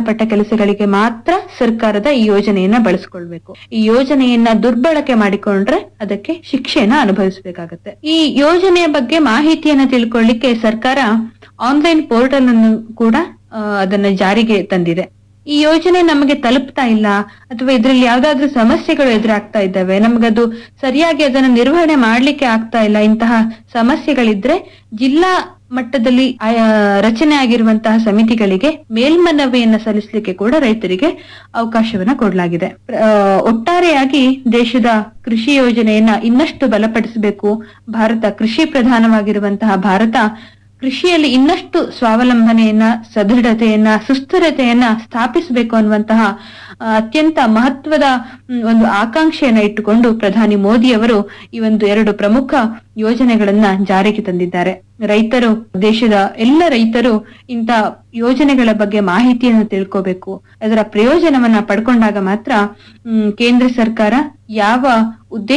ಸಂಬಂಧಪಟ್ಟ ಕೆಲಸಗಳಿಗೆ ಮಾತ್ರ ಸರ್ಕಾರದ ಈ ಯೋಜನೆಯನ್ನ ಬಳಸ್ಕೊಳ್ಬೇಕು ಈ ಯೋಜನೆಯನ್ನ ದುರ್ಬಳಕೆ ಮಾಡಿಕೊಂಡ್ರೆ ಅದಕ್ಕೆ ಶಿಕ್ಷೆಯನ್ನ ಅನುಭವಿಸಬೇಕಾಗತ್ತೆ ಈ ಯೋಜನೆಯ ಬಗ್ಗೆ ಮಾಹಿತಿಯನ್ನ ತಿಳ್ಕೊಳ್ಳಿಕ್ಕೆ ಸರ್ಕಾರ ಆನ್ಲೈನ್ ಪೋರ್ಟಲ್ ಅನ್ನು ಕೂಡ ಆ, ಅದನ್ನ ಜಾರಿಗೆ ತಂದಿದೆ ಈ ಯೋಜನೆ ನಮಗೆ ತಲುಪ್ತಾ ಇಲ್ಲ ಅಥವಾ ಇದರಲ್ಲಿ ಯಾವ್ದಾದ್ರೂ ಸಮಸ್ಯೆಗಳು ಎದುರಾಗ್ತಾ ಇದ್ದಾವೆ ನಮಗದು ಸರಿಯಾಗಿ ಅದನ್ನ ನಿರ್ವಹಣೆ ಮಾಡ್ಲಿಕ್ಕೆ ಆಗ್ತಾ ಇಲ್ಲ ಇಂತಹ ಸಮಸ್ಯೆಗಳಿದ್ರೆ ಜಿಲ್ಲಾ ಮಟ್ಟದಲ್ಲಿ ಆಯಾ ರಚನೆ ಆಗಿರುವಂತಹ ಸಮಿತಿಗಳಿಗೆ ಮೇಲ್ಮನವಿಯನ್ನ ಸಲ್ಲಿಸಲಿಕ್ಕೆ ಕೂಡ ರೈತರಿಗೆ ಅವಕಾಶವನ್ನ ಕೊಡಲಾಗಿದೆ ಆ, ಒಟ್ಟಾರೆಯಾಗಿ ದೇಶದ ಕೃಷಿ ಯೋಜನೆಯನ್ನ ಇನ್ನಷ್ಟು ಬಲಪಡಿಸಬೇಕು ಭಾರತ ಕೃಷಿ ಪ್ರಧಾನವಾಗಿರುವಂತಹ ಭಾರತ ಕೃಷಿಯಲ್ಲಿ ಇನ್ನಷ್ಟು ಸ್ವಾವಲಂಬನೆಯನ್ನ ಸದೃಢತೆಯನ್ನ ಸುಸ್ಥಿರತೆಯನ್ನ ಸ್ಥಾಪಿಸಬೇಕು ಅನ್ನುವಂತಹ ಆ, ಅತ್ಯಂತ ಮಹತ್ವದ ಮ್, ಒಂದು ಆಕಾಂಕ್ಷೆಯನ್ನ ಇಟ್ಟುಕೊಂಡು ಪ್ರಧಾನಿ ಮೋದಿ ಅವರು ಈ ಒಂದು ಎರಡು ಪ್ರಮುಖ ಯೋಜನೆಗಳನ್ನ ಜಾರಿಗೆ ತಂದಿದ್ದಾರೆ ರೈತರು ದೇಶದ ಎಲ್ಲ ರೈತರು ಇಂಥ ಯೋಜನೆಗಳ ಬಗ್ಗೆ ಮಾಹಿತಿಯನ್ನು ತಿಳ್ಕೋಬೇಕು ಅದರ ಪ್ರಯೋಜನವನ್ನ ಪಡ್ಕೊಂಡಾಗ ಮಾತ್ರ ಮ್, ಕೇಂದ್ರ ಸರ್ಕಾರ ಯಾವ ಉದ್ದೇಶ